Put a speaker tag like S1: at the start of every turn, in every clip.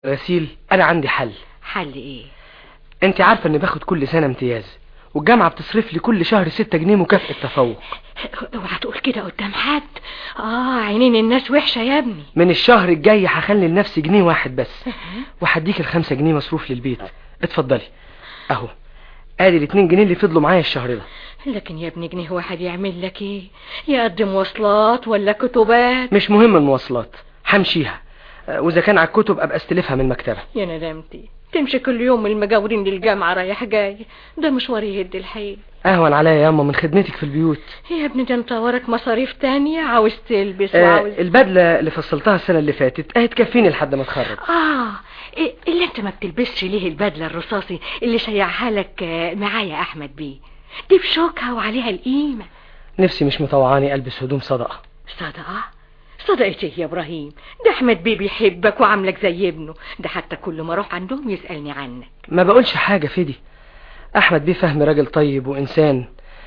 S1: غسيل انا عندي حل
S2: حل ايه
S1: انت عارفة اني باخد كل سنة امتياز والجامعة بتصرف لي كل شهر ستة جنيه مكافأة تفوق
S2: اوعى تقول كده قدام حد اه عينين الناس وحشة يا ابني
S1: من الشهر الجاي هخلي لنفسي جنيه واحد بس وهديك الخمسة جنيه مصروف للبيت اتفضلي اهو ادي الاتنين جنيه اللي فضلوا معايا الشهر ده
S2: لكن يا ابني جنيه واحد يعمل لك ايه يقدم مواصلات ولا كتبات
S1: مش مهم المواصلات همشيها أه، واذا كان على الكتب ابقى استلفها من المكتبة
S2: يا ندمتي تمشي كل يوم من المجاورين للجامعة رايح جاي ده مشوار يهد الحيل
S1: اهون عليا يا اما من خدمتك في البيوت
S2: يا ابني ده انت وراك مصاريف تانية عاوز تلبس
S1: آه
S2: وعاوز
S1: البدلة اللي فصلتها السنة اللي فاتت اهي تكفيني لحد ما اتخرج
S2: اه إيه اللي انت ما بتلبسش ليه البدلة الرصاصي اللي شيعها لك آه، معايا احمد بيه دي بشوكها وعليها القيمة
S1: نفسي مش مطوعاني البس هدوم صدقة
S2: صدقة صدقة ايه يا ابراهيم ده احمد بيه بيحبك وعاملك زي ابنه ده حتى كل ما اروح عندهم يسألني عنك
S1: ما بقولش حاجة فدي احمد بيه فهم راجل طيب وانسان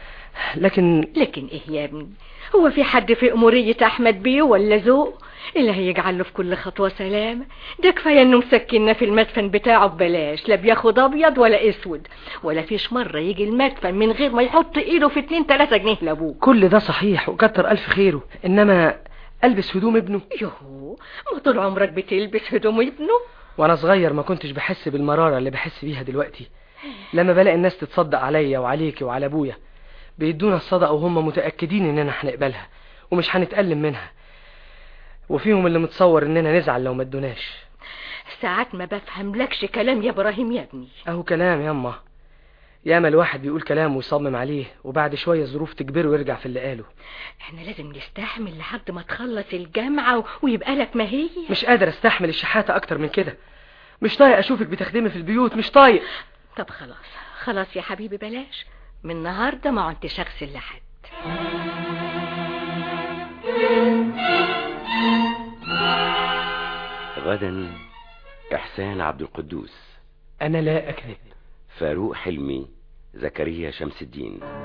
S1: لكن
S2: لكن ايه يا ابني هو في حد في امورية احمد بيه ولا ذوق اللي هيجعل له في كل خطوة سلامة ده كفاية انه مسكننا في المدفن بتاعه ببلاش لا بياخد ابيض ولا اسود ولا فيش مرة يجي المدفن من غير ما يحط ايده في اتنين تلاتة جنيه لابوه
S1: كل ده صحيح وكتر الف خيره انما البس هدوم ابنه
S2: يوهو ما طول عمرك بتلبس هدوم ابنه
S1: وانا صغير ما كنتش بحس بالمرارة اللي بحس بيها دلوقتي لما بلاقي الناس تتصدق عليا وعليكي وعلى ابويا بيدونا الصدقة وهم متأكدين اننا هنقبلها ومش هنتألم منها وفيهم اللي متصور اننا نزعل لو ما ادوناش
S2: ساعات ما بفهملكش كلام يا ابراهيم يا ابني
S1: اهو كلام ياما ياما الواحد بيقول كلام ويصمم عليه وبعد شوية الظروف تجبره ويرجع في اللي قاله
S2: احنا لازم نستحمل لحد ما تخلص الجامعة و- ويبقى لك ما هي
S1: مش قادر استحمل الشحاتة اكتر من كده مش طايق اشوفك بتخدمي في البيوت مش طايق
S2: طب خلاص خلاص يا حبيبي بلاش من النهاردة ما عنتش اغسل لحد
S3: غدا إحسان عبد القدوس
S1: انا لا اكذب
S3: فاروق حلمي زكريا شمس الدين